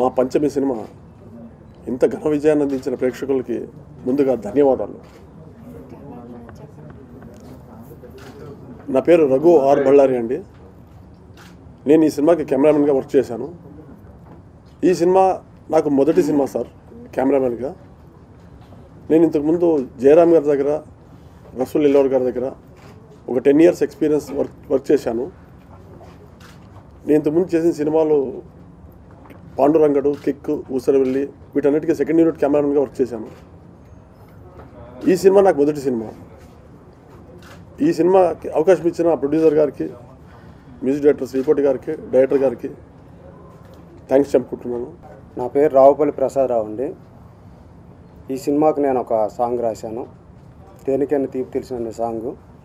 మా పంచమి సినిమా ఇంత ఘన విజయాన్ని అందించిన ప్రేక్షకులకి ముందుగా ధన్యవాదాలు నా పేరు రఘు ఆర్ బళ్ళారి అండి నేను ఈ సినిమాకి కెమెరామెన్గా వర్క్ చేశాను ఈ సినిమా నాకు మొదటి సినిమా సార్ కెమెరామెన్గా నేను ఇంతకుముందు జయరామ్ గారి దగ్గర రసూల్ ఎల్లోర్ గారి దగ్గర ఒక ten years experience work work చేశాను నేను ఇంతకుముందు చేసిన సినిమాలు పాండురంగడు కిక్ ఊసరవెల్లి వీటన్నిటికీ సెకండ్ యూనిట్ కెమెరామెన్గా వర్క్ చేశాను ఈ సినిమా నాకు మొదటి సినిమా ఈ సినిమాకి అవకాశం ఇచ్చిన ప్రొడ్యూసర్ గారికి మ్యూజిక్ డైరెక్టర్ శ్రీకోటి గారికి డైరెక్టర్ గారికి థ్యాంక్స్ చెప్పుకుంటున్నాను నా పేరు రావుపల్లి ప్రసాదరావు అండి ఈ సినిమాకి నేను ఒక సాంగ్ రాశాను దేనికైనా తీపి తెలిసిన సాంగ్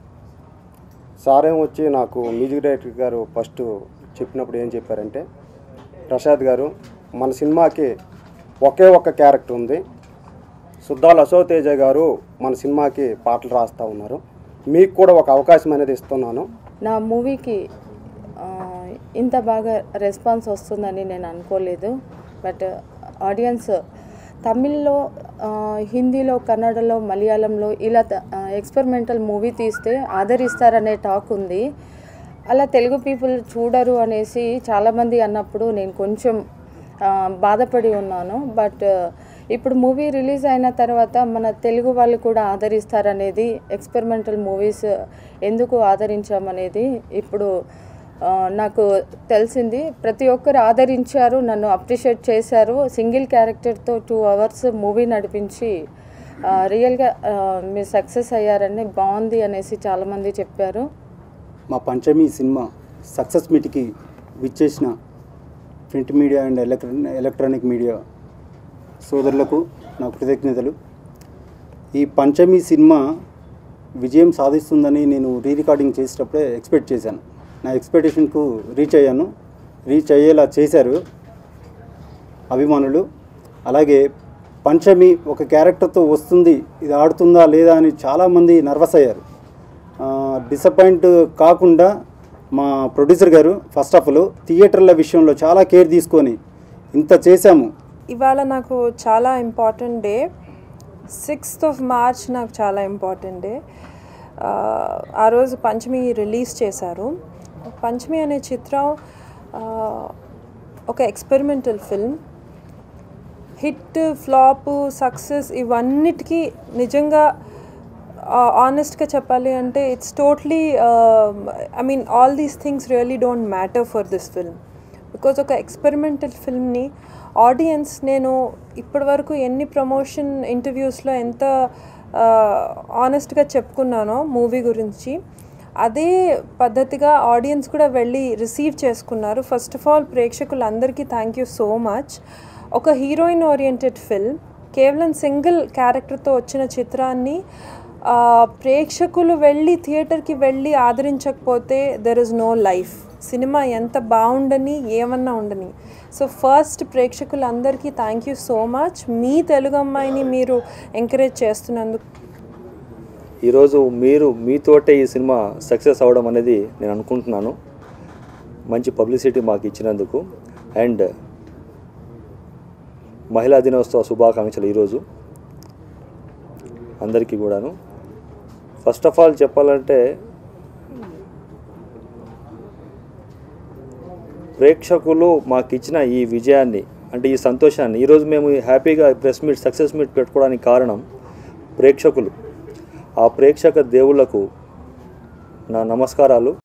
సారేం వచ్చి నాకు మ్యూజిక్ డైరెక్టర్ గారు ఫస్ట్ చెప్పినప్పుడు ఏం చెప్పారంటే ప్రసాద్ గారు మన సినిమాకి ఒకే ఒక్క క్యారెక్టర్ ఉంది సుద్దాల అశోక్ తేజ గారు మన సినిమాకి పాటలు రాస్తూ ఉన్నారు మీకు కూడా ఒక అవకాశం అనేది ఇస్తున్నాను నా మూవీకి ఆ, ఇంత బాగా రెస్పాన్స్ వస్తుందని నేను అనుకోలేదు బట్ ఆడియన్స్ తమిళ్లో ఆ, హిందీలో కన్నడలో మలయాళంలో ఇలా ఎక్స్పెరిమెంటల్ మూవీ తీస్తే ఆదరిస్తారనే టాక్ ఉంది అలా తెలుగు పీపుల్ చూడరు అనేసి చాలామంది అన్నప్పుడు నేను కొంచెం ఆ, బాధపడి ఉన్నాను బట్ ఇప్పుడు మూవీ రిలీజ్ అయిన తర్వాత మన తెలుగు వాళ్ళు కూడా ఆదరిస్తారనేది ఎక్స్పెరిమెంటల్ మూవీస్ ఎందుకు ఆదరించామనేది ఇప్పుడు ఆ, నాకు తెలిసింది ప్రతి ఒక్కరు ఆదరించారు నన్ను అప్రిషియేట్ చేశారు సింగిల్ క్యారెక్టర్తో టూ అవర్స్ మూవీ నడిపించి ఆ, రియల్గా ఆ, మీరు సక్సెస్ అయ్యారని బాగుంది అనేసి చాలామంది చెప్పారు మా పంచమి సినిమా సక్సెస్ మీట్కి విచ్చేసిన print media and electra electronic media సోదరులకు నా కృతజ్ఞతలు ఈ పంచమి సినిమా విజయం సాధిస్తుందని నేను రీ రికార్డింగ్ చేసేటప్పుడే ఎక్స్పెక్ట్ చేశాను నా ఎక్స్పెక్టేషన్కు రీచ్ అయ్యాను రీచ్ అయ్యేలా చేశారు అభిమానులు అలాగే పంచమి ఒక క్యారెక్టర్తో వస్తుంది ఇది ఆడుతుందా లేదా అని చాలామంది నర్వస్ అయ్యారు డిసప్పాయింట్ కాకుండా మా ప్రొడ్యూసర్ గారు ఫస్ట్ ఆఫ్ ఆల్ థియేటర్ల విషయంలో చాలా కేర్ తీసుకొని ఇంత చేశాము ఇవాళ నాకు చాలా important day sixth of March నాకు చాలా ఇంపార్టెంట్ డే ఆ, ఆ రోజు పంచమి రిలీజ్ చేశారు పంచమి అనే చిత్రం ఆ, ఒక experimental film hit flop success ఇవన్నిటికీ నిజంగా ఆనెస్ట్గా చెప్పాలి అంటే it's totally I mean all these things really don't matter for this film because ఒక ఎక్స్పెరిమెంటల్ ఫిల్మ్ని ఆడియన్స్ నేను ఇప్పటివరకు ఎన్ని ప్రమోషన్ ఇంటర్వ్యూస్లో ఎంత ఆనెస్ట్గా చెప్పుకున్నానో మూవీ గురించి అదే పద్ధతిగా ఆడియన్స్ కూడా వెళ్ళి రిసీవ్ చేసుకున్నారు ఫస్ట్ ఆఫ్ ఆల్ ప్రేక్షకులందరికీ థ్యాంక్ యూ సో మచ్ ఒక హీరోయిన్ ఓరియంటెడ్ ఫిల్మ్ కేవలం సింగిల్ క్యారెక్టర్తో వచ్చిన చిత్రాన్ని ఆ, ప్రేక్షకులు వెళ్ళి థియేటర్కి వెళ్ళి ఆదరించకపోతే దెర్ ఇస్ నో లైఫ్ సినిమా ఎంత బాగుండని ఏమన్నా ఉండని సో ఫస్ట్ ప్రేక్షకులందరికీ థ్యాంక్ యూ సో మచ్ మీ తెలుగు అమ్మాయిని మీరు ఎంకరేజ్ చేస్తున్నందుకు ఈరోజు మీరు మీతోటే ఈ సినిమా సక్సెస్ అవ్వడం అనేది నేను అనుకుంటున్నాను మంచి పబ్లిసిటీ మాకు ఇచ్చినందుకు అండ్ మహిళా దినోత్సవ శుభాకాంక్షలు ఈరోజు అందరికీ కూడాను ఫస్ట్ ఆఫ్ ఆల్ చెప్పాలంటే ప్రేక్షకులు మాకు ఇచ్చిన ఈ విజయాన్ని అంటే ఈ సంతోషాన్ని ఈరోజు మేము హ్యాపీగా ప్రెస్ మీట్ సక్సెస్ మీట్ పెట్టుకోవడానికి కారణం ప్రేక్షకులు ఆ ప్రేక్షక దేవుళ్లకు నా నమస్కారాలు